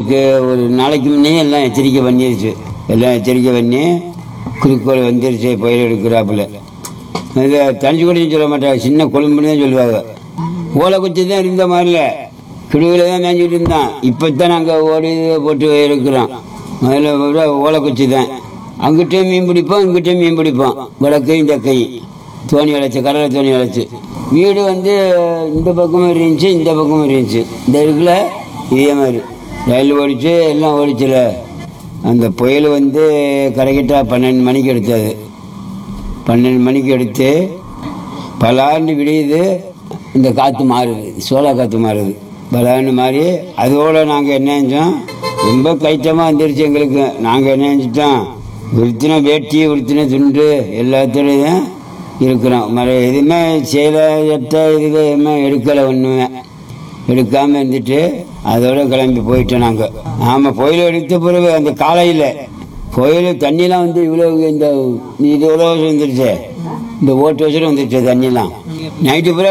எங்களுக்கு ஒரு நாளைக்கு முன்னே எல்லாம் எச்சரிக்கை பண்ணிருச்சு எல்லாம் எச்சரிக்கை பண்ணி குறிக்கோள் வந்துருச்சு பயிர் எடுக்கிறாப்புல இதை தனிச்சு கூட சொல்ல மாட்டாங்க சின்ன கொழும்புன்னு தான் சொல்லுவாங்க ஓலை குச்சி தான் இருந்த மாதிரில கிடுவில் தான் மேய்ஞ்சிட்டு இருந்தான் இப்போ தான் நாங்கள் ஓடி இது போட்டு இருக்கிறோம் முதல்ல விட ஓலை குச்சி தான் அங்கிட்டையும் மீன் பிடிப்போம் இங்கிட்டையும் மீன் பிடிப்போம் வடக்கையும் தெக்கையும் தோணி வளைச்சு கடலை தோணி வளைச்சு வீடு வந்து இந்த பக்கமும் இருந்துச்சு இந்த பக்கமும் இருந்துச்சு இந்த இருக்குல்ல இதே மாதிரி ரயில் ஓடிச்சு எல்லாம் ஓடிச்சுல அந்த புயல் வந்து கரெக்டாக பன்னெண்டு மணிக்கு எடுத்தது பன்னெண்டு மணிக்கு எடுத்து பலாண்டு விடியுது இந்த காற்று மாறுது சோளா காற்று மாறுது பலாண்டு மாறி அதோட நாங்கள் என்ன செஞ்சோம் ரொம்ப கைட்டமாக வந்துருச்சு எங்களுக்கு நாங்கள் என்ன செஞ்சிட்டோம் உடுத்தின வேட்டி உடுத்தின துண்டு எல்லாத்துலேயும் இருக்கிறோம் மர எதுவுமே சேலை சட்டை இதுக்கு எதுவுமே எடுக்கலை ஒன்றுமே எடுக்காமல் இருந்துட்டு அதோட கிளம்பி போயிட்டோம் நாங்கள் ஆமாம் புயல் எடுத்த பிறகு அந்த காலையில் புயல் தண்ணிலாம் வந்து இவ்வளோ இந்த இது இவ்வளோ வந்துருச்சு இந்த ஓட்டு வச்சுட்டு வந்துருச்சு தண்ணிலாம் நைட்டு பூரா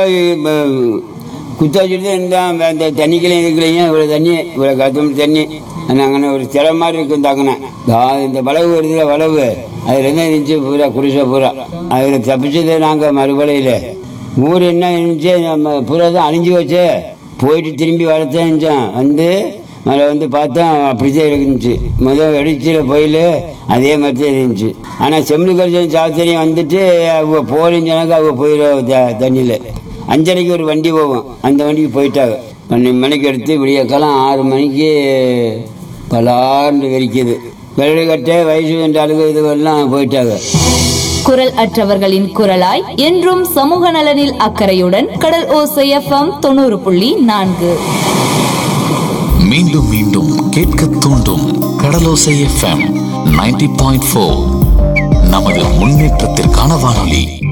குத்த வச்சுட்டு இந்த அந்த தண்ணிக்கலையும் இதுக்கலையும் இவ்வளோ தண்ணி இவ்வளோ கத்தம் தண்ணி நாங்கள் ஒரு சில மாதிரி இருக்கும் தாங்கண்ணே இந்த வளவு வருதுல வளவு அதில் என்ன இருந்துச்சு பூரா குடிசை பூரா அதில் தப்பிச்சது நாங்கள் மறுபடியில் ஊர் என்ன இருந்துச்சு நம்ம பூரா தான் அழிஞ்சு வச்சு போயிட்டு திரும்பி வரத்தான் இருந்துச்சோம் வந்து மழை வந்து பார்த்தா அப்படிதான் இருந்துச்சு முதல் வெடிச்சில போயில் அதே மாதிரி தான் இருந்துச்சு ஆனால் செம்மு கரிசன் சாஸ்திரியம் வந்துட்டு அவங்க போலிஞ்சனாக்க அவங்க போயிடும் தண்ணியில் அஞ்சரைக்கு ஒரு வண்டி போகும் அந்த வண்டிக்கு போயிட்டாங்க பன்னெண்டு மணிக்கு எடுத்து விடியக்காலம் ஆறு மணிக்கு பலாண்டு வெறிக்குது வெள்ளக்கட்டை வயசு ரெண்டு ஆளுங்க இதுவெல்லாம் போயிட்டாங்க குரல் அற்றவர்களின் குரலாய் என்றும் சமூக நலனில் அக்கறையுடன் கடல் ஓசை எஃப்எம் தொண்ணூறு புள்ளி நான்கு மீண்டும் மீண்டும் கேட்க தூண்டும் Kadalosai FM ninety point four நமது முன்னேற்றத்திற்கான வானொலி